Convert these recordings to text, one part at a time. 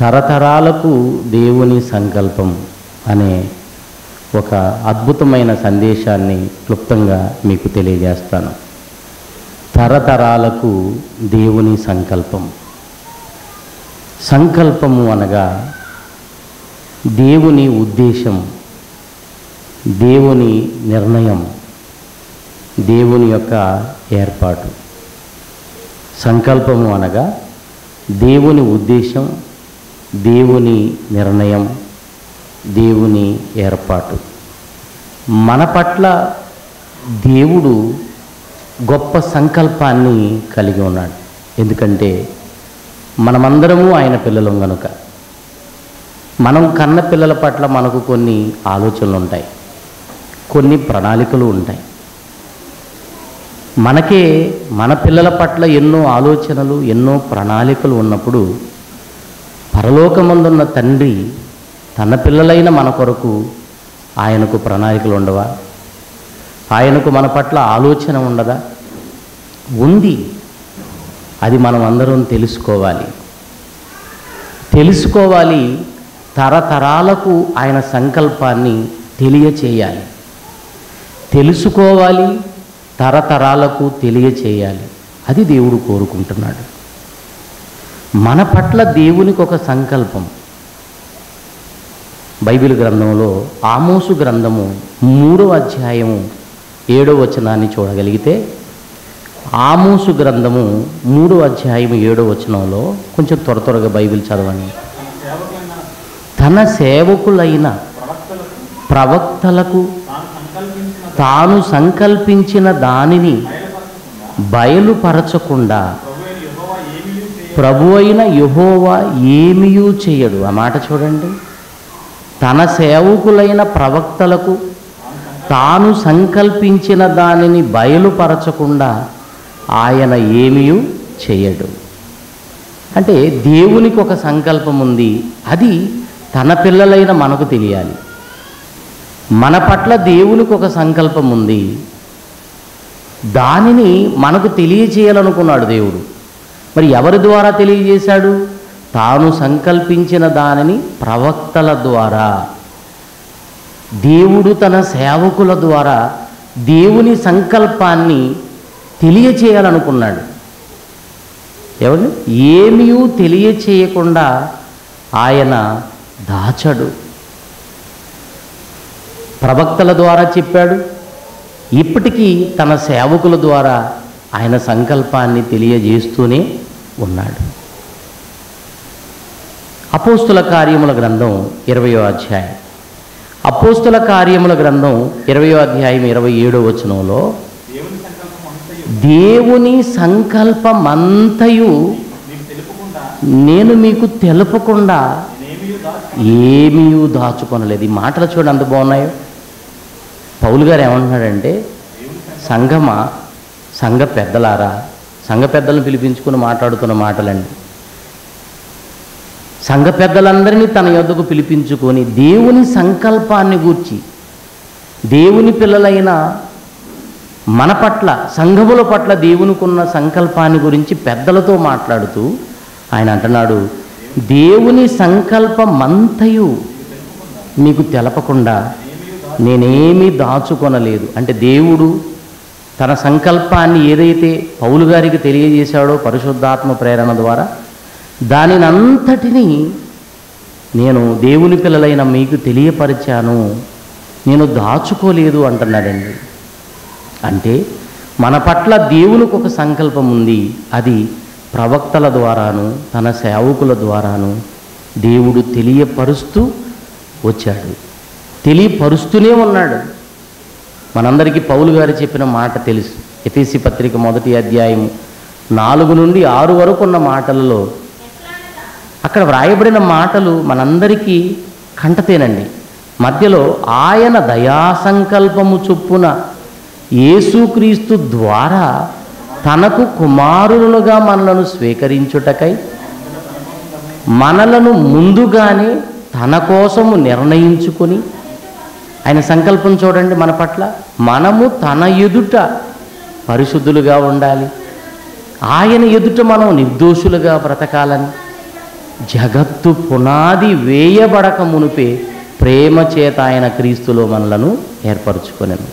తరతరాలకు దేవుని సంకల్పం అనే ఒక అద్భుతమైన సందేశాన్ని క్లుప్తంగా మీకు తెలియజేస్తాను తరతరాలకు దేవుని సంకల్పం సంకల్పము అనగా దేవుని ఉద్దేశం దేవుని నిర్ణయం దేవుని యొక్క ఏర్పాటు సంకల్పము అనగా దేవుని ఉద్దేశం దేవుని నిర్ణయం దేవుని ఏర్పాటు మన పట్ల దేవుడు గొప్ప సంకల్పాన్ని కలిగి ఉన్నాడు ఎందుకంటే మనమందరము ఆయన పిల్లలం గనుక మనం కన్న పిల్లల పట్ల మనకు కొన్ని ఆలోచనలు ఉంటాయి కొన్ని ప్రణాళికలు ఉంటాయి మనకే మన పిల్లల పట్ల ఎన్నో ఆలోచనలు ఎన్నో ప్రణాళికలు ఉన్నప్పుడు పరలోకమందున్న తండ్రి తన పిల్లలైన మన కొరకు ఆయనకు ప్రణాళికలు ఉండవా ఆయనకు మన పట్ల ఆలోచన ఉండదా ఉంది అది మనం అందరం తెలుసుకోవాలి తెలుసుకోవాలి తరతరాలకు ఆయన సంకల్పాన్ని తెలియచేయాలి తెలుసుకోవాలి తరతరాలకు తెలియచేయాలి అది దేవుడు కోరుకుంటున్నాడు మన పట్ల దేవునికి ఒక సంకల్పం బైబిల్ గ్రంథంలో ఆమోసు గ్రంథము మూడవ అధ్యాయము ఏడవ వచనాన్ని చూడగలిగితే ఆమోసు గ్రంథము మూడవ అధ్యాయం ఏడవ వచనంలో కొంచెం త్వర త్వరగా బైబిల్ చదవండి తన సేవకులైన ప్రవక్తలకు తాను సంకల్పించిన దానిని బయలుపరచకుండా ప్రభు అయిన యహోవా ఏమియూ చేయడు ఆ మాట చూడండి తన సేవకులైన ప్రవక్తలకు తాను సంకల్పించిన దానిని బయలుపరచకుండా ఆయన ఏమియూ చేయడు అంటే దేవునికి ఒక సంకల్పం ఉంది అది తన పిల్లలైన మనకు తెలియాలి మన పట్ల దేవునికి ఒక సంకల్పం ఉంది దానిని మనకు తెలియచేయాలనుకున్నాడు దేవుడు మరి ఎవరి ద్వారా తెలియజేశాడు తాను సంకల్పించిన దానిని ప్రవక్తల ద్వారా దేవుడు తన సేవకుల ద్వారా దేవుని సంకల్పాన్ని తెలియచేయాలనుకున్నాడు ఎవరు ఏమీ తెలియచేయకుండా ఆయన దాచడు ప్రవక్తల ద్వారా చెప్పాడు ఇప్పటికీ తన సేవకుల ద్వారా ఆయన సంకల్పాన్ని తెలియజేస్తూనే ఉన్నాడు అపోస్తుల కార్యముల గ్రంథం ఇరవయో అధ్యాయం అపోస్తుల కార్యముల గ్రంథం ఇరవయో అధ్యాయం ఇరవై ఏడో వచనంలో దేవుని సంకల్పమంతయు నేను మీకు తెలుపకుండా ఏమీ దాచుకొనలేదు ఈ మాటలు చూడండి అంత బాగున్నాయో పౌలు గారు ఏమంటున్నాడంటే సంఘమ సంఘ పెద్దలారా సంఘ పెద్దలను పిలిపించుకుని మాట్లాడుతున్న మాటలండి సంఘ పెద్దలందరినీ తన యొద్దకు పిలిపించుకొని దేవుని సంకల్పాన్ని గూర్చి దేవుని పిల్లలైన మన పట్ల సంఘముల పట్ల దేవునికున్న సంకల్పాన్ని గురించి పెద్దలతో మాట్లాడుతూ ఆయన అంటున్నాడు దేవుని సంకల్పమంతయు మీకు తెలపకుండా నేనేమీ దాచుకొనలేదు అంటే దేవుడు తన సంకల్పాన్ని ఏదైతే పౌలు గారికి తెలియజేశాడో పరిశుద్ధాత్మ ప్రేరణ ద్వారా దానినంతటినీ నేను దేవుని పిల్లలైన మీకు తెలియపరిచాను నేను దాచుకోలేదు అంటున్నాడండి అంటే మన పట్ల దేవునికి ఒక సంకల్పం ఉంది అది ప్రవక్తల ద్వారాను తన సేవకుల ద్వారాను దేవుడు తెలియపరుస్తూ వచ్చాడు తెలియపరుస్తూనే ఉన్నాడు మనందరికీ పౌలు గారు చెప్పిన మాట తెలుసు ఎఫీసి పత్రిక మొదటి అధ్యాయం నాలుగు నుండి ఆరు వరకు ఉన్న మాటలలో అక్కడ వ్రాయబడిన మాటలు మనందరికీ కంటతేనండి మధ్యలో ఆయన దయా సంకల్పము చొప్పున యేసుక్రీస్తు ద్వారా తనకు కుమారులుగా మనలను స్వీకరించుటకై మనలను ముందుగానే తన కోసము నిర్ణయించుకొని ఆయన సంకల్పం చూడండి మన పట్ల మనము తన ఎదుట పరిశుద్ధులుగా ఉండాలి ఆయన ఎదుట మనం నిర్దోషులుగా బ్రతకాలని జగత్తు పునాది వేయబడక మునిపే ప్రేమ చేత ఆయన క్రీస్తులో మనలను ఏర్పరచుకొనెను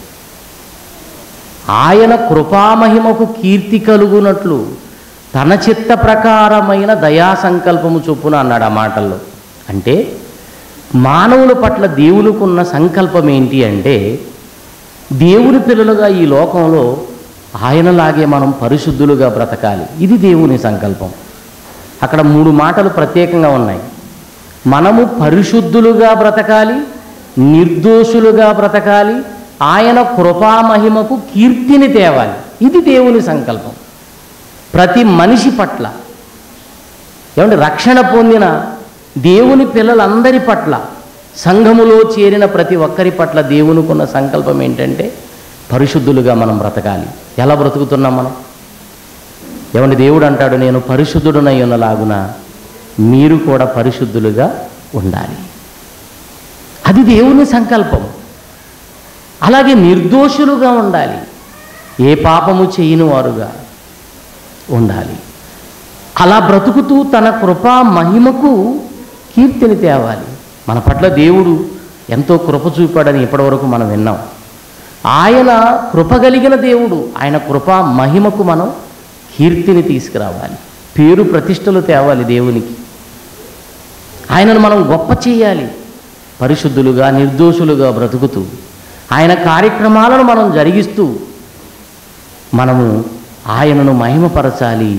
ఆయన కృపామహిమకు కీర్తి కలుగునట్లు తన చిత్త ప్రకారమైన దయా సంకల్పము చొప్పున అన్నాడు ఆ మాటల్లో అంటే మానవుల పట్ల దేవునికున్న సంకల్పం ఏంటి అంటే దేవుని పిల్లలుగా ఈ లోకంలో ఆయనలాగే మనం పరిశుద్ధులుగా బ్రతకాలి ఇది దేవుని సంకల్పం అక్కడ మూడు మాటలు ప్రత్యేకంగా ఉన్నాయి మనము పరిశుద్ధులుగా బ్రతకాలి నిర్దోషులుగా బ్రతకాలి ఆయన కృపామహిమకు కీర్తిని తేవాలి ఇది దేవుని సంకల్పం ప్రతి మనిషి పట్ల ఏమంటే రక్షణ పొందిన దేవుని పిల్లలందరి పట్ల సంఘములో చేరిన ప్రతి ఒక్కరి పట్ల దేవునికున్న సంకల్పం ఏంటంటే పరిశుద్ధులుగా మనం బ్రతకాలి ఎలా బ్రతుకుతున్నాం మనం ఏమంటే దేవుడు అంటాడు నేను పరిశుద్ధుడునై ఉన్నలాగున మీరు కూడా పరిశుద్ధులుగా ఉండాలి అది దేవుని సంకల్పం అలాగే నిర్దోషులుగా ఉండాలి ఏ పాపము చేయని వారుగా ఉండాలి అలా బ్రతుకుతూ తన కృపా మహిమకు కీర్తిని తేవాలి మన పట్ల దేవుడు ఎంతో కృప చూపాడని ఇప్పటివరకు మనం విన్నాం ఆయన కృప కలిగిన దేవుడు ఆయన కృపా మహిమకు మనం కీర్తిని తీసుకురావాలి పేరు ప్రతిష్టలు తేవాలి దేవునికి ఆయనను మనం గొప్ప చేయాలి పరిశుద్ధులుగా నిర్దోషులుగా బ్రతుకుతూ ఆయన కార్యక్రమాలను మనం జరిగిస్తూ మనము ఆయనను మహిమపరచాలి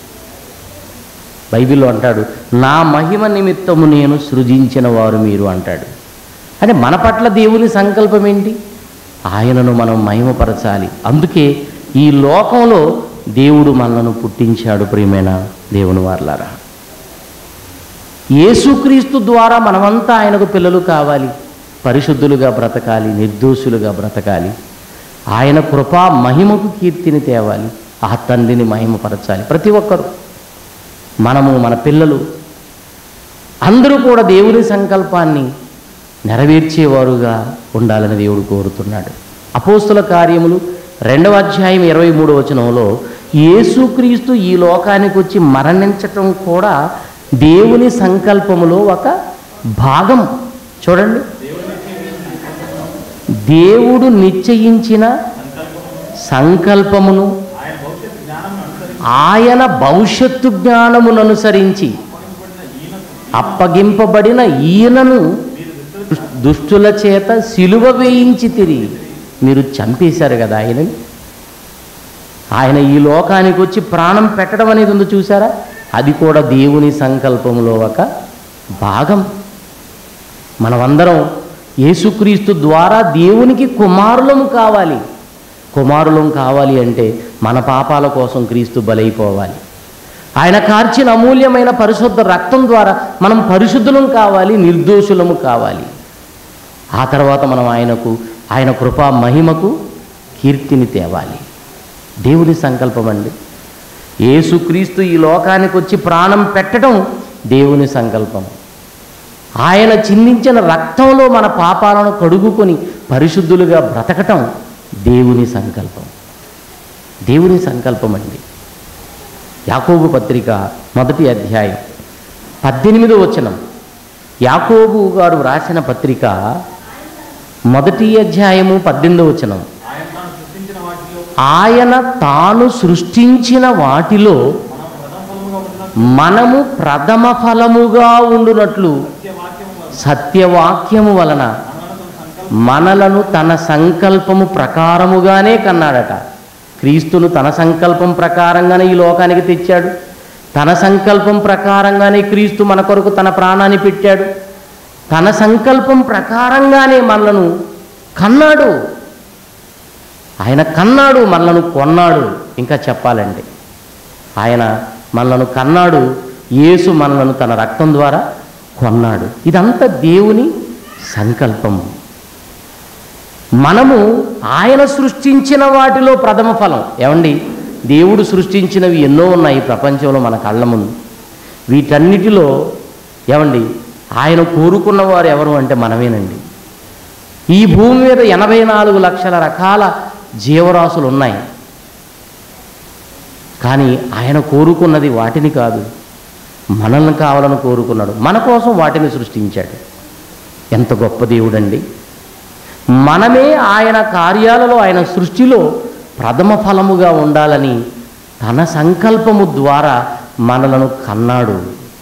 బైబిల్లో అంటాడు నా మహిమ నిమిత్తము నేను సృజించిన వారు మీరు అంటాడు అంటే మన పట్ల దేవుని సంకల్పం ఏంటి ఆయనను మనం మహిమపరచాలి అందుకే ఈ లోకంలో దేవుడు మనలను పుట్టించాడు ప్రియమైన దేవుని వార్లారా యేసుక్రీస్తు ద్వారా మనమంతా ఆయనకు పిల్లలు కావాలి పరిశుద్ధులుగా బ్రతకాలి నిర్దోషులుగా బ్రతకాలి ఆయన కృపా మహిమకు కీర్తిని తేవాలి ఆ తండ్రిని మహిమపరచాలి ప్రతి ఒక్కరు మనము మన పిల్లలు అందరూ కూడా దేవుని సంకల్పాన్ని నెరవేర్చేవారుగా ఉండాలని దేవుడు కోరుతున్నాడు అపోస్తుల కార్యములు రెండవ అధ్యాయం ఇరవై మూడవ వచనంలో యేసుక్రీస్తు ఈ లోకానికి వచ్చి మరణించటం కూడా దేవుని సంకల్పములో ఒక భాగం చూడండి దేవుడు నిశ్చయించిన సంకల్పమును ఆయన భవిష్యత్తు జ్ఞానమును అనుసరించి అప్పగింపబడిన ఈయనను దుష్టుల చేత సిలువ వేయించి తిరిగి మీరు చంపేశారు కదా ఆయనని ఆయన ఈ లోకానికి వచ్చి ప్రాణం పెట్టడం అనేది ఉందో చూసారా అది కూడా దేవుని సంకల్పంలో ఒక భాగం మనమందరం యేసుక్రీస్తు ద్వారా దేవునికి కుమారులము కావాలి కుమారులం కావాలి అంటే మన పాపాల కోసం క్రీస్తు బలైపోవాలి ఆయన కార్చిన అమూల్యమైన పరిశుద్ధ రక్తం ద్వారా మనం పరిశుద్ధులం కావాలి నిర్దోషులము కావాలి ఆ తర్వాత మనం ఆయనకు ఆయన కృపా మహిమకు కీర్తిని తేవాలి దేవుని సంకల్పం అండి యేసుక్రీస్తు ఈ లోకానికి వచ్చి ప్రాణం పెట్టడం దేవుని సంకల్పం ఆయన చిందించిన రక్తంలో మన పాపాలను కడుగుకొని పరిశుద్ధులుగా బ్రతకటం దేవుని సంకల్పం దేవుని సంకల్పం అండి యాకోబు పత్రిక మొదటి అధ్యాయం పద్దెనిమిదో వచనం యాకోబు గారు రాసిన పత్రిక మొదటి అధ్యాయము పద్దెనిమిదో వచనం ఆయన తాను సృష్టించిన వాటిలో మనము ప్రథమ ఫలముగా ఉండునట్లు సత్యవాక్యము వలన మనలను తన సంకల్పము ప్రకారముగానే కన్నాడట క్రీస్తును తన సంకల్పం ప్రకారంగానే ఈ లోకానికి తెచ్చాడు తన సంకల్పం ప్రకారంగానే క్రీస్తు మన కొరకు తన ప్రాణాన్ని పెట్టాడు తన సంకల్పం ప్రకారంగానే మనలను కన్నాడు ఆయన కన్నాడు మనలను కొన్నాడు ఇంకా చెప్పాలంటే ఆయన మనలను కన్నాడు యేసు మనలను తన రక్తం ద్వారా కొన్నాడు ఇదంతా దేవుని సంకల్పం మనము ఆయన సృష్టించిన వాటిలో ప్రథమ ఫలం ఏమండి దేవుడు సృష్టించినవి ఎన్నో ఉన్నాయి ఈ ప్రపంచంలో మన కళ్ళ ముందు వీటన్నిటిలో ఏమండి ఆయన కోరుకున్న వారు ఎవరు అంటే మనమేనండి ఈ భూమి మీద ఎనభై నాలుగు లక్షల రకాల జీవరాశులు ఉన్నాయి కానీ ఆయన కోరుకున్నది వాటిని కాదు మనల్ని కావాలని కోరుకున్నాడు మన కోసం వాటిని సృష్టించాడు ఎంత గొప్ప దేవుడండి మనమే ఆయన కార్యాలలో ఆయన సృష్టిలో ప్రథమ ఫలముగా ఉండాలని తన సంకల్పము ద్వారా మనలను కన్నాడు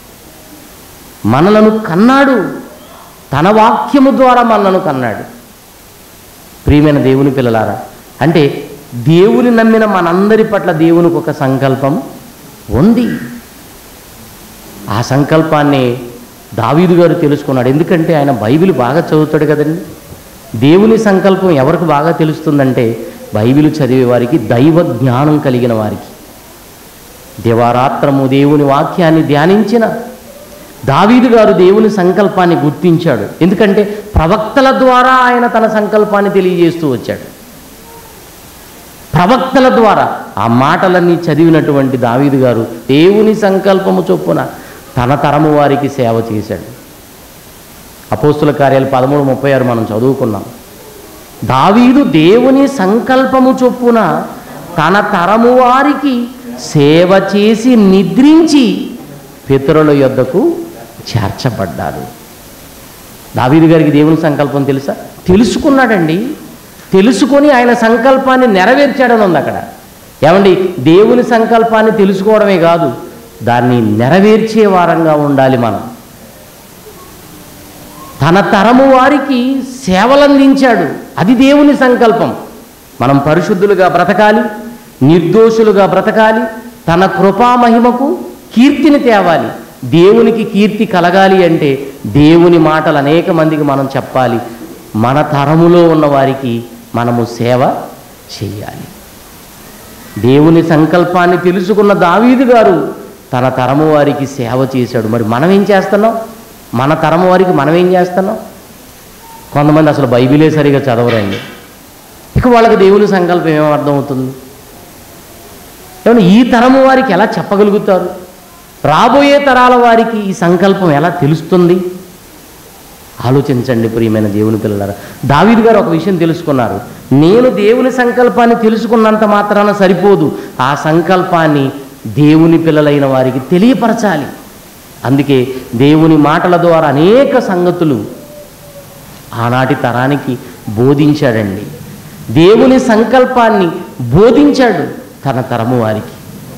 మనలను కన్నాడు తన వాక్యము ద్వారా మనలను కన్నాడు ప్రియమైన దేవుని పిల్లలారా అంటే దేవుని నమ్మిన మనందరి పట్ల దేవునికి ఒక సంకల్పం ఉంది ఆ సంకల్పాన్ని దావీదు గారు తెలుసుకున్నాడు ఎందుకంటే ఆయన బైబిల్ బాగా చదువుతాడు కదండి దేవుని సంకల్పం ఎవరికి బాగా తెలుస్తుందంటే బైబిల్ చదివే వారికి దైవ జ్ఞానం కలిగిన వారికి దివారాత్రము దేవుని వాక్యాన్ని ధ్యానించిన దావీదు గారు దేవుని సంకల్పాన్ని గుర్తించాడు ఎందుకంటే ప్రవక్తల ద్వారా ఆయన తన సంకల్పాన్ని తెలియజేస్తూ వచ్చాడు ప్రవక్తల ద్వారా ఆ మాటలన్నీ చదివినటువంటి దావీదు గారు దేవుని సంకల్పము చొప్పున తన తరము వారికి సేవ చేశాడు అపోస్తుల కార్యాలు పదమూడు ముప్పై ఆరు మనం చదువుకున్నాం దావీదు దేవుని సంకల్పము చొప్పున తన తరము వారికి సేవ చేసి నిద్రించి పితరుల యొద్దకు చేర్చబడ్డారు దావీదు గారికి దేవుని సంకల్పం తెలుసా తెలుసుకున్నాడండి తెలుసుకొని ఆయన సంకల్పాన్ని నెరవేర్చాడని ఉంది అక్కడ ఏమండి దేవుని సంకల్పాన్ని తెలుసుకోవడమే కాదు దాన్ని నెరవేర్చే వారంగా ఉండాలి మనం తన తరము వారికి సేవలందించాడు అది దేవుని సంకల్పం మనం పరిశుద్ధులుగా బ్రతకాలి నిర్దోషులుగా బ్రతకాలి తన కృపామహిమకు కీర్తిని తేవాలి దేవునికి కీర్తి కలగాలి అంటే దేవుని మాటలు అనేక మందికి మనం చెప్పాలి మన తరములో ఉన్న వారికి మనము సేవ చేయాలి దేవుని సంకల్పాన్ని తెలుసుకున్న దావీదు గారు తన తరము వారికి సేవ చేశాడు మరి మనం ఏం చేస్తున్నాం మన తరము వారికి మనం ఏం చేస్తున్నాం కొంతమంది అసలు బైబిలే సరిగా చదవరండి ఇక వాళ్ళకి దేవుని సంకల్పం ఏమో అర్థమవుతుంది ఏమన్నా ఈ తరము వారికి ఎలా చెప్పగలుగుతారు రాబోయే తరాల వారికి ఈ సంకల్పం ఎలా తెలుస్తుంది ఆలోచించండి ప్రియమైన దేవుని పిల్లలారా దావీదు గారు ఒక విషయం తెలుసుకున్నారు నేను దేవుని సంకల్పాన్ని తెలుసుకున్నంత మాత్రాన సరిపోదు ఆ సంకల్పాన్ని దేవుని పిల్లలైన వారికి తెలియపరచాలి అందుకే దేవుని మాటల ద్వారా అనేక సంగతులు ఆనాటి తరానికి బోధించాడండి దేవుని సంకల్పాన్ని బోధించాడు తన తరము వారికి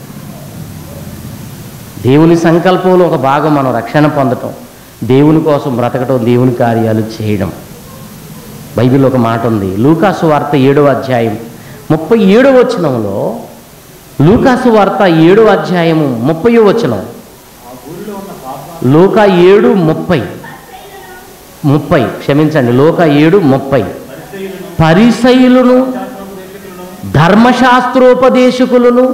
దేవుని సంకల్పంలో ఒక భాగం మనం రక్షణ పొందటం దేవుని కోసం బ్రతకటం దేవుని కార్యాలు చేయడం బైబిల్లో ఒక మాట ఉంది లూకాసు వార్త ఏడవ అధ్యాయం ముప్పై ఏడవ వచనంలో లూకాసు వార్త ఏడవ అధ్యాయము ముప్పై వచనం లోక ఏడు ముప్పై ముప్పై క్షమించండి లోక ఏడు ముప్పై పరిసయులను ధర్మశాస్త్రోపదేశకులను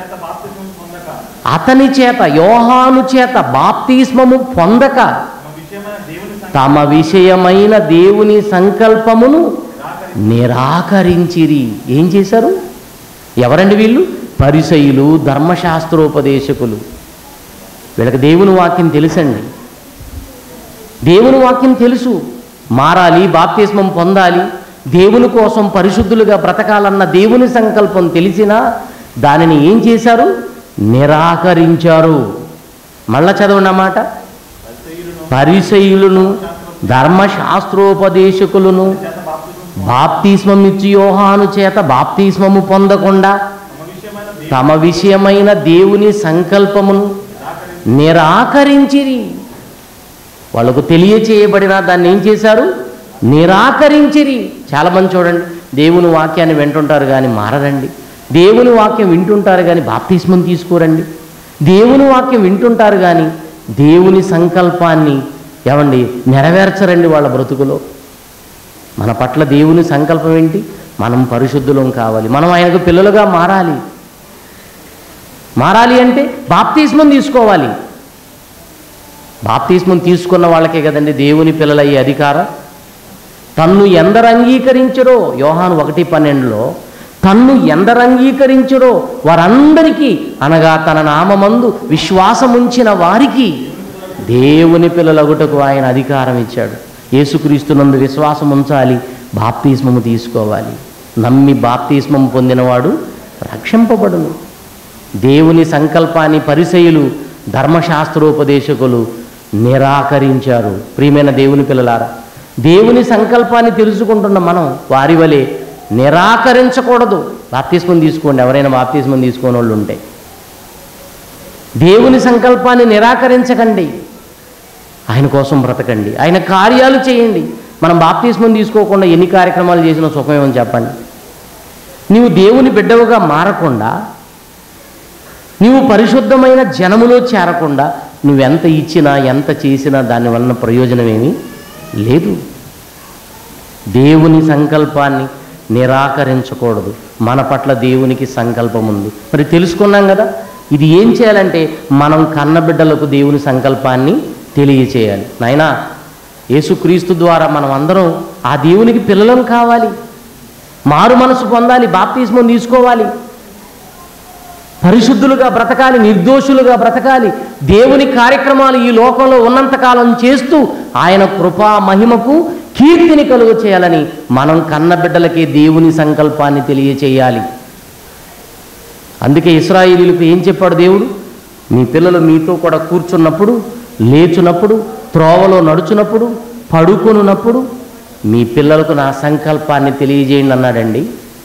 అతని చేత యోహాను చేత బాప్తిస్మము పొందక తమ విషయమైన దేవుని సంకల్పమును నిరాకరించిరి ఏం చేశారు ఎవరండి వీళ్ళు పరిసయులు ధర్మశాస్త్రోపదేశకులు వీళ్ళకి దేవుని వాక్యం తెలుసండి దేవుని వాక్యం తెలుసు మారాలి బాప్తిస్మం పొందాలి దేవుని కోసం పరిశుద్ధులుగా బ్రతకాలన్న దేవుని సంకల్పం తెలిసినా దానిని ఏం చేశారు నిరాకరించారు మళ్ళా చదవండి అన్నమాట పరిసయులను ధర్మశాస్త్రోపదేశకులను బాప్తిస్మం ఇచ్చి యోహాను చేత బాప్తిస్మము పొందకుండా తమ విషయమైన దేవుని సంకల్పమును నిరాకరించిరి వాళ్ళకు తెలియచేయబడిన దాన్ని ఏం చేశారు నిరాకరించిరి చాలామంది చూడండి దేవుని వాక్యాన్ని వింటుంటారు కానీ మారరండి దేవుని వాక్యం వింటుంటారు కానీ బాప్తిస్మం తీసుకోరండి దేవుని వాక్యం వింటుంటారు కానీ దేవుని సంకల్పాన్ని ఏమండి నెరవేర్చరండి వాళ్ళ బ్రతుకులో మన పట్ల దేవుని సంకల్పం ఏంటి మనం పరిశుద్ధులం కావాలి మనం ఆయనకు పిల్లలుగా మారాలి మారాలి అంటే బాప్తిస్మం తీసుకోవాలి బాప్తిస్మం తీసుకున్న వాళ్ళకే కదండి దేవుని పిల్లలయ్యే అధికారం తన్ను ఎందరు అంగీకరించరో యోహాను ఒకటి పన్నెండులో తన్ను ఎందరు అంగీకరించరో వారందరికీ అనగా తన నామమందు విశ్వాసముంచిన వారికి దేవుని పిల్లలగుటకు ఆయన అధికారం ఇచ్చాడు యేసుక్రీస్తునందు విశ్వాసం ఉంచాలి బాప్తిస్మము తీసుకోవాలి నమ్మి బాప్తిస్మం పొందినవాడు రక్షింపబడును దేవుని సంకల్పాన్ని పరిసయులు ధర్మశాస్త్రోపదేశకులు నిరాకరించారు ప్రియమైన దేవుని పిల్లలారా దేవుని సంకల్పాన్ని తెలుసుకుంటున్న మనం వారి వలె నిరాకరించకూడదు బాప్తిస్మం తీసుకోండి ఎవరైనా బాప్తిస్మం తీసుకునే వాళ్ళు ఉంటే దేవుని సంకల్పాన్ని నిరాకరించకండి ఆయన కోసం బ్రతకండి ఆయన కార్యాలు చేయండి మనం బాప్తిస్మం తీసుకోకుండా ఎన్ని కార్యక్రమాలు చేసినా సుఖమేమని చెప్పండి నీవు దేవుని బిడ్డవుగా మారకుండా నీవు పరిశుద్ధమైన జనములో చేరకుండా నువ్వెంత ఇచ్చినా ఎంత చేసినా దాని వలన ప్రయోజనమేమీ లేదు దేవుని సంకల్పాన్ని నిరాకరించకూడదు మన పట్ల దేవునికి సంకల్పం ఉంది మరి తెలుసుకున్నాం కదా ఇది ఏం చేయాలంటే మనం కన్నబిడ్డలకు దేవుని సంకల్పాన్ని తెలియచేయాలి నాయనా యేసుక్రీస్తు ద్వారా మనం అందరం ఆ దేవునికి పిల్లలం కావాలి మారు మనసు పొందాలి బాప్తిస్మం తీసుకోవాలి పరిశుద్ధులుగా బ్రతకాలి నిర్దోషులుగా బ్రతకాలి దేవుని కార్యక్రమాలు ఈ లోకంలో ఉన్నంతకాలం చేస్తూ ఆయన కృపా మహిమకు కీర్తిని కలుగు చేయాలని మనం కన్నబిడ్డలకే దేవుని సంకల్పాన్ని తెలియచేయాలి అందుకే ఇస్రాయేలీలకు ఏం చెప్పాడు దేవుడు మీ పిల్లలు మీతో కూడా కూర్చున్నప్పుడు లేచున్నప్పుడు త్రోవలో నడుచున్నప్పుడు పడుకొనున్నప్పుడు మీ పిల్లలకు నా సంకల్పాన్ని తెలియజేయండి అన్నాడండి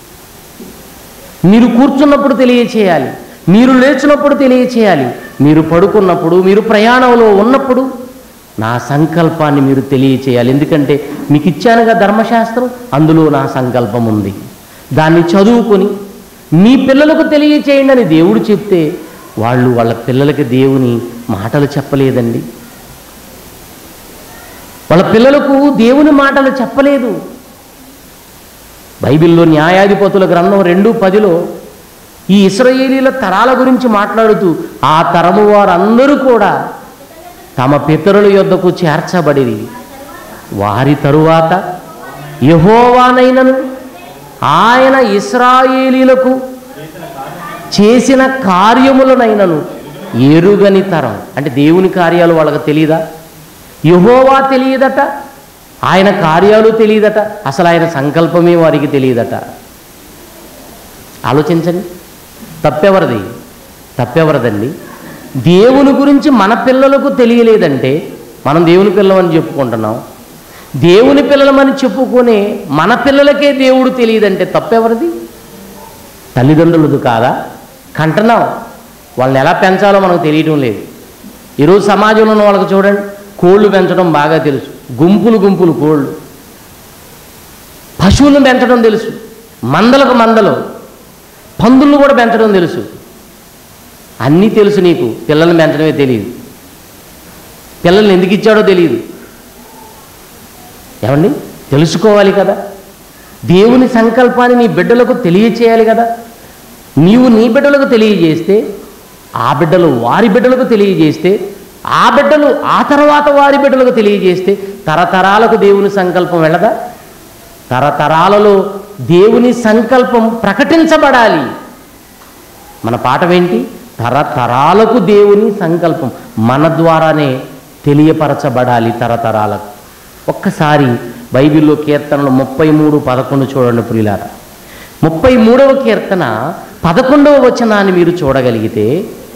మీరు కూర్చున్నప్పుడు తెలియచేయాలి మీరు లేచినప్పుడు తెలియచేయాలి మీరు పడుకున్నప్పుడు మీరు ప్రయాణంలో ఉన్నప్పుడు నా సంకల్పాన్ని మీరు తెలియచేయాలి ఎందుకంటే మీకు ఇచ్చానుగా ధర్మశాస్త్రం అందులో నా సంకల్పం ఉంది దాన్ని చదువుకొని మీ పిల్లలకు తెలియచేయండి అని దేవుడు చెప్తే వాళ్ళు వాళ్ళ పిల్లలకి దేవుని మాటలు చెప్పలేదండి వాళ్ళ పిల్లలకు దేవుని మాటలు చెప్పలేదు బైబిల్లో న్యాయాధిపతుల గ్రంథం రెండు పదిలో ఈ ఇస్రాయేలీల తరాల గురించి మాట్లాడుతూ ఆ తరము వారందరూ కూడా తమ పితరుల యొద్దకు చేర్చబడిరి వారి తరువాత యహోవానైనను ఆయన ఇస్రాయేలీలకు చేసిన కార్యములనైనను ఎరుగని తరం అంటే దేవుని కార్యాలు వాళ్ళకి తెలియదా యహోవా తెలియదట ఆయన కార్యాలు తెలియదట అసలు ఆయన సంకల్పమే వారికి తెలియదట ఆలోచించండి తప్పెవరిది తప్పెవరదండి దేవుని గురించి మన పిల్లలకు తెలియలేదంటే మనం దేవుని పిల్లమని చెప్పుకుంటున్నాం దేవుని పిల్లలమని చెప్పుకునే మన పిల్లలకే దేవుడు తెలియదంటే తప్పెవరిది తల్లిదండ్రులది కాదా కంటున్నాం వాళ్ళని ఎలా పెంచాలో మనకు తెలియటం లేదు ఈరోజు సమాజంలో ఉన్న వాళ్ళకి చూడండి కోళ్ళు పెంచడం బాగా తెలుసు గుంపులు గుంపులు కోళ్ళు పశువులను పెంచడం తెలుసు మందలకు మందలు పందులను కూడా పెంచడం తెలుసు అన్నీ తెలుసు నీకు పిల్లల్ని పెంచడమే తెలియదు పిల్లల్ని ఎందుకు ఇచ్చాడో తెలియదు ఏమండి తెలుసుకోవాలి కదా దేవుని సంకల్పాన్ని నీ బిడ్డలకు తెలియచేయాలి కదా నీవు నీ బిడ్డలకు తెలియజేస్తే ఆ బిడ్డలు వారి బిడ్డలకు తెలియజేస్తే ఆ బిడ్డలు ఆ తర్వాత వారి బిడ్డలకు తెలియజేస్తే తరతరాలకు దేవుని సంకల్పం వెళ్ళదా తరతరాలలో దేవుని సంకల్పం ప్రకటించబడాలి మన పాఠమేంటి తరతరాలకు దేవుని సంకల్పం మన ద్వారానే తెలియపరచబడాలి తరతరాలకు ఒక్కసారి బైబిల్లో కీర్తనలు ముప్పై మూడు పదకొండు చూడండి ప్రియులారా ముప్పై మూడవ కీర్తన పదకొండవ వచనాన్ని మీరు చూడగలిగితే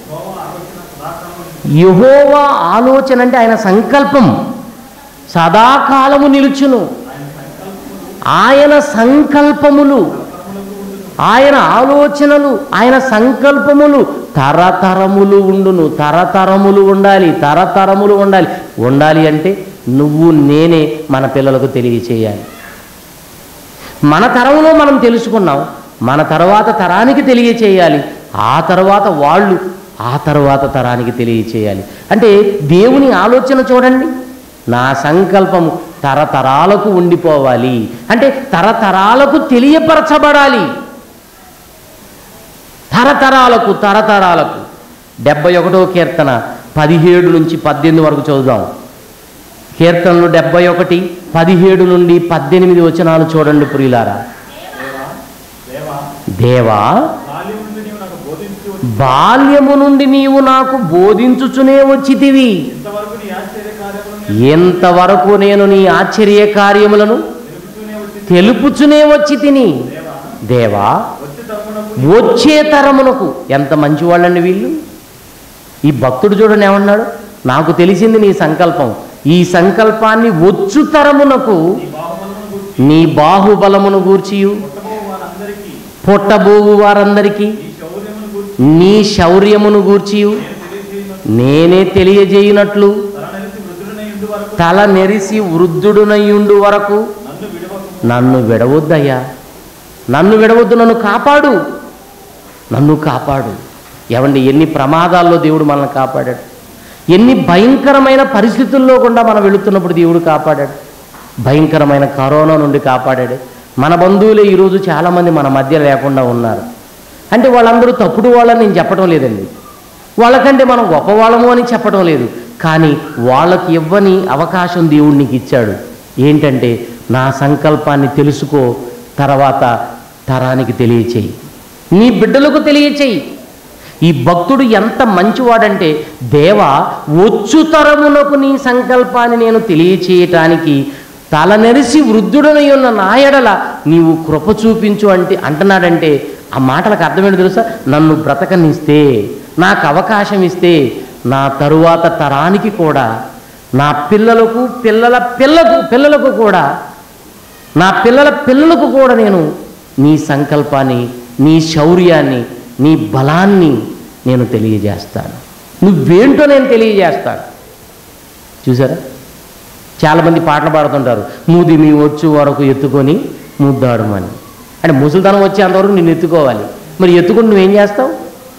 యహోవా ఆలోచన అంటే ఆయన సంకల్పం సదాకాలము నిలుచును ఆయన సంకల్పములు ఆయన ఆలోచనలు ఆయన సంకల్పములు తరతరములు ఉండును తరతరములు ఉండాలి తరతరములు ఉండాలి ఉండాలి అంటే నువ్వు నేనే మన పిల్లలకు తెలియచేయాలి మన తరంలో మనం తెలుసుకున్నాం మన తర్వాత తరానికి తెలియచేయాలి ఆ తర్వాత వాళ్ళు ఆ తర్వాత తరానికి తెలియచేయాలి అంటే దేవుని ఆలోచన చూడండి నా సంకల్పం తరతరాలకు ఉండిపోవాలి అంటే తరతరాలకు తెలియపరచబడాలి తరతరాలకు తరతరాలకు డెబ్బై ఒకటో కీర్తన పదిహేడు నుంచి పద్దెనిమిది వరకు చదువుదాం కీర్తనలు డెబ్బై ఒకటి పదిహేడు నుండి పద్దెనిమిది వచనాలు చూడండి ప్రియులారా దేవా బాల్యము నుండి నీవు నాకు బోధించుచునే వచ్చితివి ఎంతవరకు నేను నీ ఆశ్చర్య కార్యములను తెలుపుచునే వచ్చి తిని దేవా వచ్చే తరమునకు ఎంత మంచివాళ్ళండి వీళ్ళు ఈ భక్తుడు చూడండి ఏమన్నాడు నాకు తెలిసింది నీ సంకల్పం ఈ సంకల్పాన్ని వచ్చు తరమునకు నీ బాహుబలమును నీ బాహుబలమును గూర్చి గూర్చియు పుట్టబో వారందరికీ పుట్టబోవు వారందరికీ నీ శౌర్యమును గూర్చి నీ శౌర్యమును గూర్చియు నేను తెలియజేయను నేనే తెలియజేయునట్లు తల నెరిసి వృద్ధుడనై ఉండు తల నెరిసి వృద్ధుడునయ్యుండు వరకు వరకు నన్ను విడవకు నన్ను విడవద్దయ్యా నన్ను విడవద్దు నన్ను కాపాడు నన్ను కాపాడు ఎవండి ఎన్ని ప్రమాదాల్లో దేవుడు మనల్ని కాపాడాడు ఎన్ని భయంకరమైన పరిస్థితుల్లో కూడా మనం వెళుతున్నప్పుడు దేవుడు కాపాడాడు భయంకరమైన కరోనా నుండి కాపాడాడు మన బంధువులే ఈరోజు చాలామంది మన మధ్య లేకుండా ఉన్నారు అంటే వాళ్ళందరూ తప్పుడు వాళ్ళని నేను చెప్పడం లేదండి వాళ్ళకంటే మనం గొప్పవాళ్ళము అని చెప్పడం లేదు కానీ వాళ్ళకి ఇవ్వని అవకాశం దేవుడు నీకు ఇచ్చాడు ఏంటంటే నా సంకల్పాన్ని తెలుసుకో తర్వాత తరానికి తెలియచేయి నీ బిడ్డలకు తెలియచేయి ఈ భక్తుడు ఎంత మంచివాడంటే దేవా వచ్చు తరమునకు నీ సంకల్పాన్ని నేను తెలియచేయటానికి తలనెరిసి వృద్ధుడనై ఉన్న నాయడల నీవు కృప చూపించు అంటే అంటున్నాడంటే ఆ మాటలకు అర్థమేంటి తెలుసా నన్ను బ్రతకనిస్తే నాకు అవకాశం ఇస్తే నా తరువాత తరానికి కూడా నా పిల్లలకు పిల్లల పిల్లకు పిల్లలకు కూడా నా పిల్లల పిల్లలకు కూడా నేను నీ సంకల్పాన్ని నీ శౌర్యాన్ని నీ బలాన్ని నేను తెలియజేస్తాను నువ్వేంటో నేను తెలియజేస్తాను చూసారా చాలామంది పాటలు పాడుతుంటారు మూది మీ వచ్చు వరకు ఎత్తుకొని ముద్దాడమని అంటే ముసలితనం వచ్చేంతవరకు నిన్ను ఎత్తుకోవాలి మరి ఎత్తుకుని నువ్వేం చేస్తావు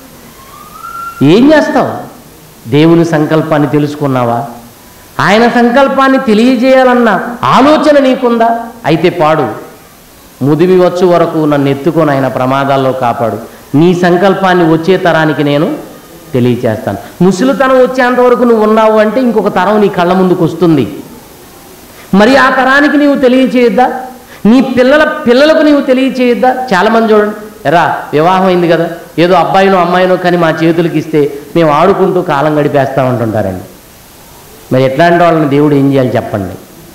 ఏం చేస్తావు దేవుని సంకల్పాన్ని తెలుసుకున్నావా ఆయన సంకల్పాన్ని తెలియజేయాలన్న ఆలోచన నీకుందా అయితే పాడు ముదిమి వచ్చు వరకు నన్ను ఎత్తుకొని ఆయన ప్రమాదాల్లో కాపాడు నీ సంకల్పాన్ని వచ్చే తరానికి నేను తెలియచేస్తాను ముసలితనం వచ్చేంత వరకు నువ్వు ఉన్నావు అంటే ఇంకొక తరం నీ కళ్ళ ముందుకు వస్తుంది మరి ఆ తరానికి నీవు తెలియచేయొద్దా నీ పిల్లల పిల్లలకు నీవు తెలియచేయొద్దా చాలామంది చూడండి ఎరా వివాహం అయింది కదా ఏదో అబ్బాయినో అమ్మాయినో కానీ మా చేతులకి ఇస్తే మేము ఆడుకుంటూ కాలం గడిపేస్తూ ఉంటుంటారండి మరి ఎట్లాంటి వాళ్ళని దేవుడు ఏం చేయాలి చెప్పండి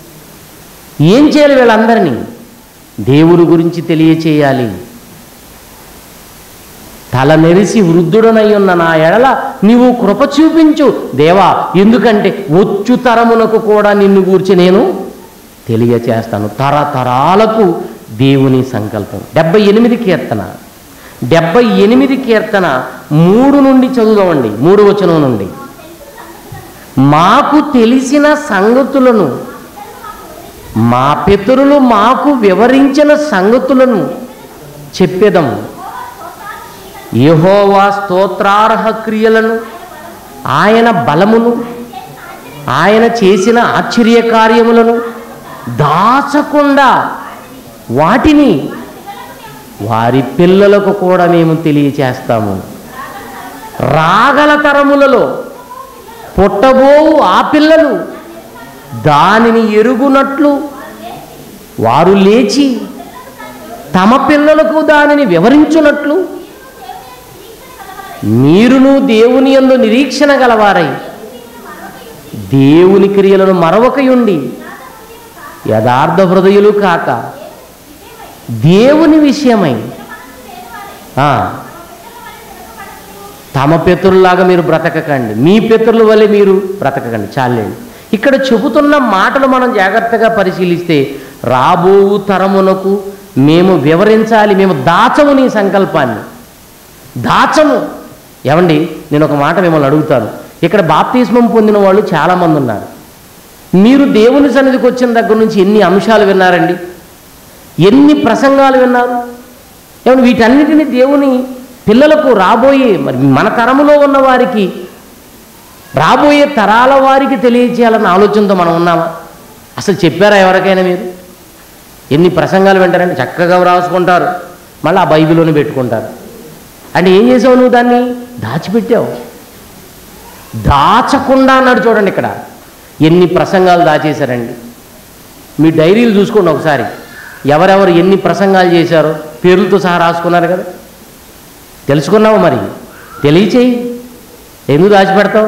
ఏం చేయాలి వీళ్ళందరినీ దేవుని గురించి తెలియచేయాలి తల నెరిసి వృద్ధుడనై ఉన్న నా ఎడల నీవు కృప చూపించు దేవా ఎందుకంటే వచ్చు తరమునకు కూడా నిన్ను గూర్చి నేను తెలియచేస్తాను తరతరాలకు దేవుని సంకల్పం డెబ్బై ఎనిమిది కీర్తన డెబ్బై ఎనిమిది కీర్తన మూడు నుండి చదువుదామండి మూడు వచనం నుండి మాకు తెలిసిన సంగతులను మా పితరులు మాకు వివరించిన సంగతులను చెప్పేదము యెహోవా స్తోత్రార్హ క్రియలను ఆయన బలమును ఆయన చేసిన ఆశ్చర్య కార్యములను దాచకుండా వాటిని వారి పిల్లలకు కూడా మేము తెలియచేస్తాము రాగల తరములలో పుట్టబోవు ఆ పిల్లలు దానిని ఎరుగునట్లు వారు లేచి తమ పిల్లలకు దానిని వివరించున్నట్లు మీరును దేవుని యందు నిరీక్షణ గలవారై దేవుని క్రియలను మరొకయుండి యథార్థ హృదయులు కాక దేవుని విషయమై ఆ, తమ పితరులాగా మీరు బ్రతకకండి మీ పితరుల వల్లే మీరు బ్రతకకండి చాలండి ఇక్కడ చెబుతున్న మాటలు మనం జాగ్రత్తగా పరిశీలిస్తే రాబోవు తరమునకు మేము వివరించాలి మేము దాచము నీ సంకల్పాన్ని దాచము ఏమండి నేను ఒక మాట మిమ్మల్ని అడుగుతాను ఇక్కడ బాప్తిస్మం పొందిన వాళ్ళు చాలామంది ఉన్నారు మీరు దేవుని సన్నిధికి వచ్చిన దగ్గర నుంచి ఎన్ని అంశాలు విన్నారండి ఎన్ని ప్రసంగాలు విన్నారు ఏమంటే వీటన్నిటిని దేవుని పిల్లలకు రాబోయే మరి మన తరములో ఉన్న వారికి రాబోయే తరాల వారికి తెలియచేయాలన్న ఆలోచనతో మనం ఉన్నామా అసలు చెప్పారా ఎవరికైనా మీరు ఎన్ని ప్రసంగాలు వింటారంటే చక్కగా రాసుకుంటారు మళ్ళీ ఆ బైబిల్లోనే పెట్టుకుంటారు అంటే ఏం చేసావు నువ్వు దాన్ని దాచిపెట్టావు దాచకుండా అన్నాడు చూడండి ఇక్కడ ఎన్ని ప్రసంగాలు దాచేశారండి మీ డైరీలు చూసుకోండి ఒకసారి ఎవరెవరు ఎన్ని ప్రసంగాలు చేశారో పేర్లతో సహా రాసుకున్నారు కదా తెలుసుకున్నావు మరి తెలియచేయి ఎందుకు దాచిపెడతావు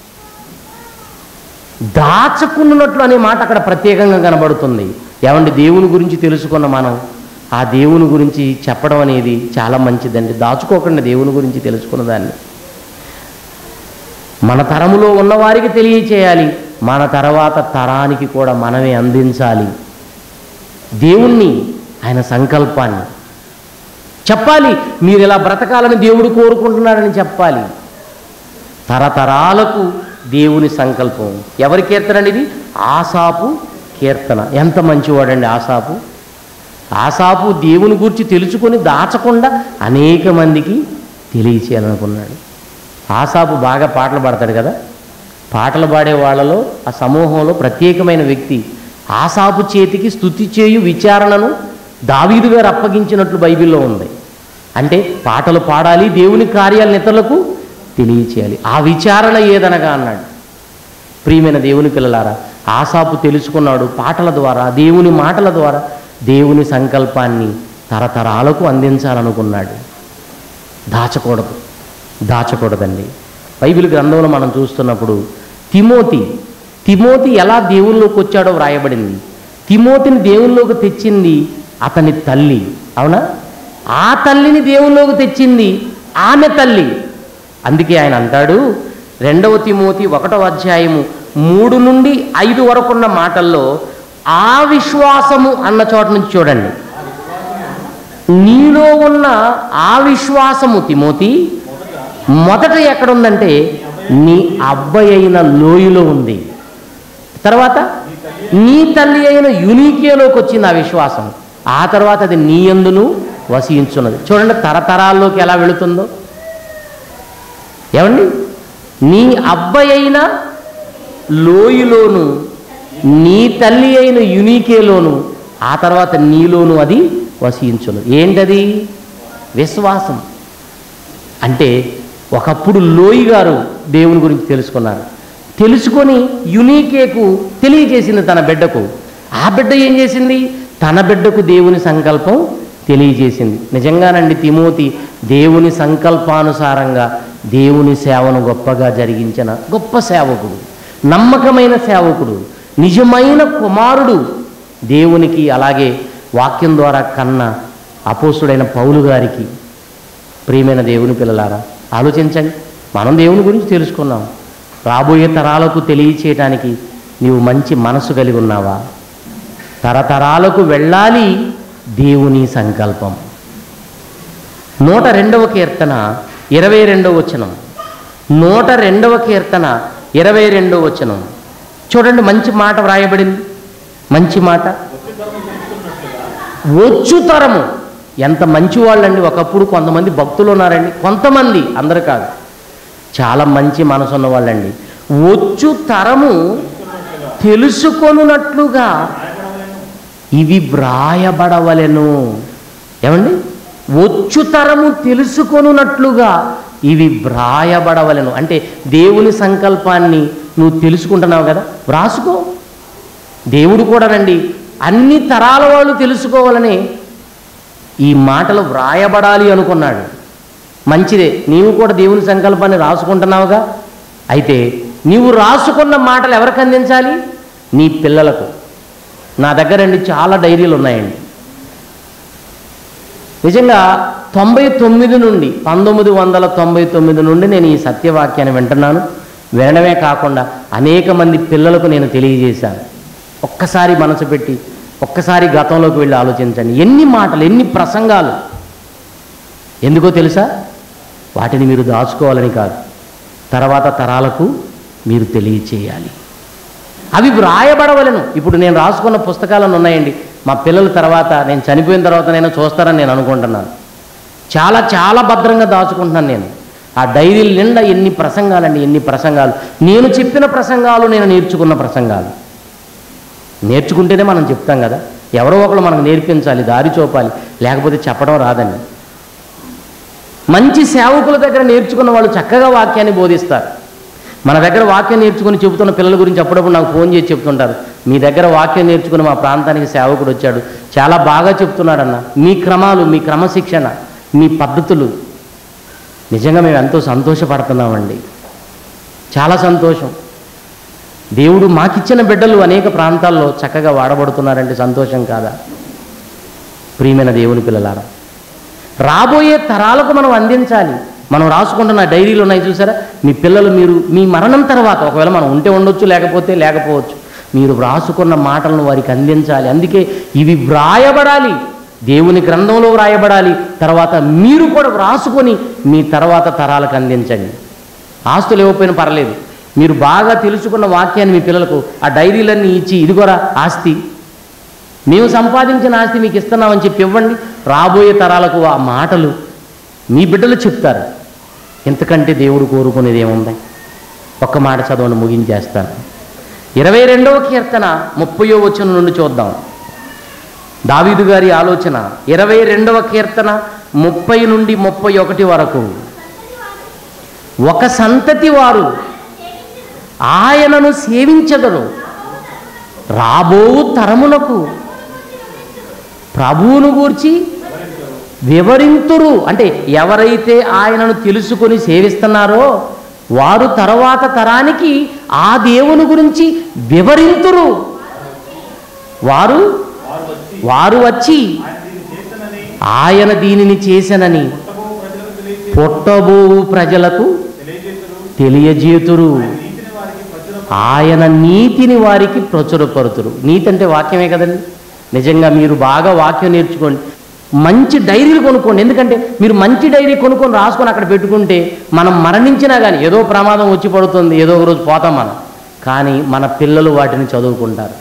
దాచుకున్నట్లు అనే మాట అక్కడ ప్రత్యేకంగా కనబడుతుంది ఏమండి దేవుని గురించి తెలుసుకున్న మనం ఆ దేవుని గురించి చెప్పడం అనేది చాలా మంచిదండి దాచుకోకుండా దేవుని గురించి తెలుసుకున్న దాన్ని మన తరములో ఉన్నవారికి తెలియచేయాలి మన తర్వాత తరానికి కూడా మనమే అందించాలి దేవుణ్ణి ఆయన సంకల్పాన్ని చెప్పాలి మీరు ఇలా బ్రతకాలని దేవుడు కోరుకుంటున్నాడని చెప్పాలి తరతరాలకు దేవుని సంకల్పం ఎవరి కీర్తన అండి ఇది ఆసాపు కీర్తన ఎంత మంచివాడండి ఆసాపు ఆసాపు దేవుని గురించి తెలుసుకొని దాచకుండా అనేక మందికి తెలియచేయాలనుకున్నాడు ఆసాపు బాగా పాటలు పాడతాడు కదా పాటలు పాడే వాళ్ళలో ఆ సమూహంలో ప్రత్యేకమైన వ్యక్తి ఆసాపు చేతికి స్థుతి చేయు విచారణను దావీదు గారు అప్పగించినట్లు బైబిల్లో ఉంది అంటే పాటలు పాడాలి దేవుని కార్యాలను ఇతరులకు తెలియచేయాలి ఆ విచారణ ఏదనగా అన్నాడు ప్రియమైన దేవుని పిల్లలారా ఆసాపు తెలుసుకున్నాడు పాటల ద్వారా దేవుని మాటల ద్వారా దేవుని సంకల్పాన్ని తరతరాలకు అందించాలనుకున్నాడు దాచకూడదు దాచకూడదండి బైబిల్ గ్రంథంలో మనం చూస్తున్నప్పుడు తిమోతి తిమోతి ఎలా దేవుల్లోకి వచ్చాడో వ్రాయబడింది తిమోతిని దేవుల్లోకి తెచ్చింది అతని తల్లి అవునా ఆ తల్లిని దేవుల్లోకి తెచ్చింది ఆమె తల్లి అందుకే ఆయన అంటాడు రెండవ తిమోతి ఒకటవ అధ్యాయము మూడు నుండి ఐదు వరకు ఉన్న మాటల్లో ఆ విశ్వాసము అన్న చోట నుంచి చూడండి నీలో ఉన్న ఆ విశ్వాసము తిమోతి మొదట ఎక్కడుందంటే నీ అబ్బాయి అయిన లోయలో ఉంది తర్వాత నీ తల్లి అయిన యునీకేలోకి వచ్చింది ఆ విశ్వాసం ఆ తర్వాత అది నీ ఎందును వసించున్నది చూడండి తరతరాల్లోకి ఎలా వెళుతుందో ఏమండి నీ అబ్బాయి అయిన లోయలోను నీ తల్లి అయిన యునీకేలోను ఆ తర్వాత నీలోను అది వసించును ఏంటది విశ్వాసం అంటే ఒకప్పుడు లోయి గారు దేవుని గురించి తెలుసుకున్నారు తెలుసుకొని యునీకేకు తెలియజేసింది తన బిడ్డకు ఆ బిడ్డ ఏం చేసింది తన బిడ్డకు దేవుని సంకల్పం తెలియజేసింది నిజంగానండి తిమోతి దేవుని సంకల్పానుసారంగా దేవుని సేవను గొప్పగా జరిగించిన గొప్ప సేవకుడు నమ్మకమైన సేవకుడు నిజమైన కుమారుడు దేవునికి అలాగే వాక్యం ద్వారా కన్న అపోసుడైన పౌలు గారికి ప్రియమైన దేవుని పిల్లలారా ఆలోచించండి మనం దేవుని గురించి తెలుసుకున్నాం రాబోయే తరాలకు తెలియచేయటానికి నీవు మంచి మనసు కలిగి ఉన్నావా తరతరాలకు వెళ్ళాలి దేవుని సంకల్పం నూట రెండవ కీర్తన ఇరవై రెండవ వచనం నూట రెండవ కీర్తన ఇరవై రెండవ వచనం చూడండి మంచి మాట వ్రాయబడింది మంచి మాట వచ్చు తరము ఎంత మంచి వాళ్ళండి ఒకప్పుడు కొంతమంది భక్తులు ఉన్నారండి కొంతమంది అందరు కాదు చాలా మంచి మనసు ఉన్న వాళ్ళండి వచ్చు తరము తెలుసుకొనున్నట్లుగా ఇవి వ్రాయబడవలెను ఏమండి వచ్చు తరము తెలుసుకొనున్నట్లుగా ఇవి వ్రాయబడవలెను అంటే దేవుని సంకల్పాన్ని నువ్వు తెలుసుకుంటున్నావు కదా వ్రాసుకో దేవుడు కూడా రండి అన్ని తరాల వాళ్ళు తెలుసుకోవాలని ఈ మాటలు వ్రాయబడాలి అనుకున్నాడు మంచిదే నీవు కూడా దేవుని సంకల్పాన్ని రాసుకుంటున్నావుగా అయితే నీవు రాసుకున్న మాటలు ఎవరికి అందించాలి నీ పిల్లలకు నా దగ్గరండి చాలా డైరీలు ఉన్నాయండి నిజంగా తొంభై తొమ్మిది నుండి పంతొమ్మిది వందల తొంభై తొమ్మిది నుండి నేను ఈ సత్యవాక్యాన్ని వింటున్నాను వినడమే కాకుండా అనేక మంది పిల్లలకు నేను తెలియజేశాను ఒక్కసారి మనసు పెట్టి ఒక్కసారి గతంలోకి వెళ్ళి ఆలోచించండి ఎన్ని మాటలు ఎన్ని ప్రసంగాలు ఎందుకో తెలుసా వాటిని మీరు దాచుకోవాలని కాదు తర్వాత తరాలకు మీరు తెలియచేయాలి అవి వ్రాయబడవలను ఇప్పుడు నేను రాసుకున్న పుస్తకాలను ఉన్నాయండి మా పిల్లల తర్వాత నేను చనిపోయిన తర్వాత నేను చూస్తారని నేను అనుకుంటున్నాను చాలా చాలా భద్రంగా దాచుకుంటున్నాను నేను ఆ డైరీల నిండా ఎన్ని ప్రసంగాలండి ఎన్ని ప్రసంగాలు నేను చెప్పిన ప్రసంగాలు నేను నేర్చుకున్న ప్రసంగాలు నేర్చుకుంటేనే మనం చెప్తాం కదా ఎవరో ఒకరు మనకు నేర్పించాలి దారి చూపాలి లేకపోతే చెప్పడం రాదండి మంచి సేవకుల దగ్గర నేర్చుకున్న వాళ్ళు చక్కగా వాక్యాన్ని బోధిస్తారు మన దగ్గర వాక్యం నేర్చుకుని చెబుతున్న పిల్లల గురించి అప్పుడప్పుడు నాకు ఫోన్ చేసి చెప్తుంటారు మీ దగ్గర వాక్యం నేర్చుకుని మా ప్రాంతానికి సేవకుడు వచ్చాడు చాలా బాగా చెప్తున్నాడన్న మీ క్రమాలు మీ క్రమశిక్షణ మీ పద్ధతులు నిజంగా మేము ఎంతో సంతోషపడుతున్నామండి చాలా సంతోషం దేవుడు మాకిచ్చిన బిడ్డలు అనేక ప్రాంతాల్లో చక్కగా వాడబడుతున్నారంటే సంతోషం కాదా ప్రియమైన దేవుని పిల్లలారా రాబోయే తరాలకు మనం అందించాలి మనం రాసుకుంటున్న డైరీలు ఉన్నాయి చూసారా మీ పిల్లలు మీరు మీ మరణం తర్వాత ఒకవేళ మనం ఉంటే ఉండొచ్చు లేకపోతే లేకపోవచ్చు మీరు వ్రాసుకున్న మాటలను వారికి అందించాలి అందుకే ఇవి వ్రాయబడాలి దేవుని గ్రంథంలో వ్రాయబడాలి తర్వాత మీరు కూడా వ్రాసుకొని మీ తర్వాత తరాలకు అందించండి ఆస్తులు ఇవ్వకపోయినా పర్లేదు మీరు బాగా తెలుసుకున్న వాక్యాన్ని మీ పిల్లలకు ఆ డైరీలన్నీ ఇచ్చి ఇదిగోరా ఆస్తి మేము సంపాదించిన ఆస్తి మీకు ఇస్తున్నామని చెప్పి ఇవ్వండి రాబోయే తరాలకు ఆ మాటలు మీ బిడ్డలు చెప్తారు ఎంతకంటే దేవుడు కోరుకునేది ఏముంది ఒక్క మాట చదవండి ముగించేస్తాను ఇరవై రెండవ కీర్తన ముప్పయో వచనం నుండి చూద్దాం దావీదు గారి ఆలోచన ఇరవై రెండవ కీర్తన ముప్పై నుండి ముప్పై ఒకటి వరకు ఒక సంతతి వారు ఆయనను సేవించదరు రాబోవు తరమునకు ప్రభువును గూర్చి వివరింతురు అంటే ఎవరైతే ఆయనను తెలుసుకొని సేవిస్తున్నారో వారు తర్వాత తరానికి ఆ దేవుని గురించి వివరింతురు వారు వారు వచ్చి వారు వచ్చి ఆయన దీన్ని ఆయన దీనిని చేసనని చేసనని పుట్టబో ప్రజలకు తెలియజే పుట్టబోవు ప్రజలకు తెలియజేతురు తెలియజేతురు నీతిని వారికి ప్రజల ఆయన నీతిని వారికి ప్రచురపరుతురు నీతి అంటే వాక్యమే కదండి నిజంగా మీరు బాగా వాక్యం నేర్చుకోండి మంచి డైరీలు కొనుక్కోండి ఎందుకంటే మీరు మంచి డైరీ కొనుక్కొని రాసుకొని అక్కడ పెట్టుకుంటే మనం మరణించినా కానీ ఏదో ప్రమాదం వచ్చి పడుతుంది ఏదో ఒక రోజు పోతాం మనం కానీ మన పిల్లలు వాటిని చదువుకుంటారు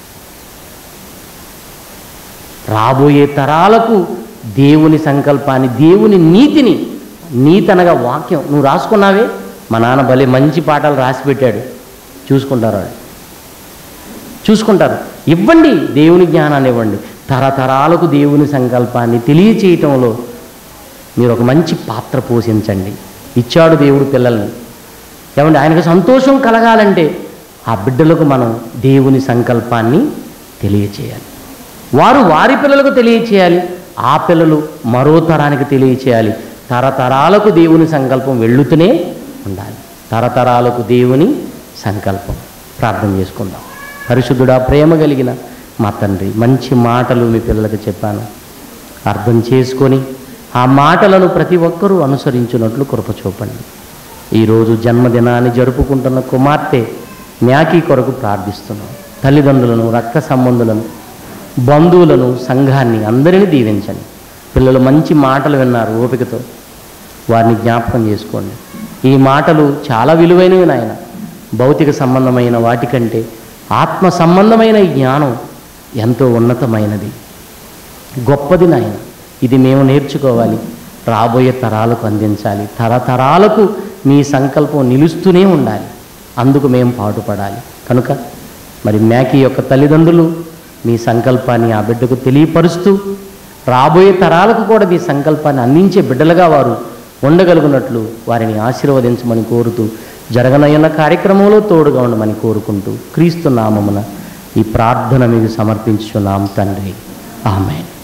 రాబోయే తరాలకు దేవుని సంకల్పాన్ని దేవుని నీతిని నీతి అనగా వాక్యం నువ్వు రాసుకున్నావే మా నాన్న భలే మంచి పాఠాలు రాసి పెట్టాడు చూసుకుంటారు వాళ్ళు చూసుకుంటారు ఇవ్వండి దేవుని జ్ఞానాన్ని ఇవ్వండి తరతరాలకు దేవుని సంకల్పాన్ని తెలియచేయటంలో మీరు ఒక మంచి పాత్ర పోషించండి ఇచ్చాడు దేవుడు పిల్లల్ని ఏమండి ఆయనకు సంతోషం కలగాలంటే ఆ బిడ్డలకు మనం దేవుని సంకల్పాన్ని తెలియచేయాలి వారు వారి పిల్లలకు తెలియచేయాలి ఆ పిల్లలు మరో తరానికి తెలియచేయాలి తరతరాలకు దేవుని సంకల్పం వెళ్ళుతూనే ఉండాలి తరతరాలకు దేవుని సంకల్పం ప్రార్థన చేసుకుందాం పరిశుద్ధుడా ప్రేమ కలిగిన మా తండ్రి మంచి మాటలు మీ పిల్లలకు చెప్పాను అర్థం చేసుకొని ఆ మాటలను ప్రతి ఒక్కరూ అనుసరించినట్లు కృప చూపండి ఈరోజు జన్మదినాన్ని జరుపుకుంటున్న కుమార్తె మ్యాకీ కొరకు ప్రార్థిస్తున్నాం తల్లిదండ్రులను రక్త సంబంధులను బంధువులను సంఘాన్ని అందరినీ దీవించండి పిల్లలు మంచి మాటలు విన్నారు ఓపికతో వారిని జ్ఞాపకం చేసుకోండి ఈ మాటలు చాలా విలువైనవి నాయన భౌతిక సంబంధమైన వాటికంటే ఆత్మ సంబంధమైన ఈ జ్ఞానం ఎంతో ఉన్నతమైనది గొప్పది నాయన ఇది మేము నేర్చుకోవాలి రాబోయే తరాలకు అందించాలి తరతరాలకు మీ సంకల్పం నిలుస్తూనే ఉండాలి అందుకు మేము పాటుపడాలి కనుక మరి మ్యాకీ యొక్క తల్లిదండ్రులు మీ సంకల్పాన్ని ఆ బిడ్డకు తెలియపరుస్తూ రాబోయే తరాలకు కూడా మీ సంకల్పాన్ని అందించే బిడ్డలుగా వారు ఉండగలుగునట్లు వారిని ఆశీర్వదించమని కోరుతూ జరగనయ్యున్న కార్యక్రమంలో తోడుగా ఉండమని కోరుకుంటూ క్రీస్తు నామమున ఈ ప్రార్థన మీకు సమర్పించున్నాం తండ్రి ఆమె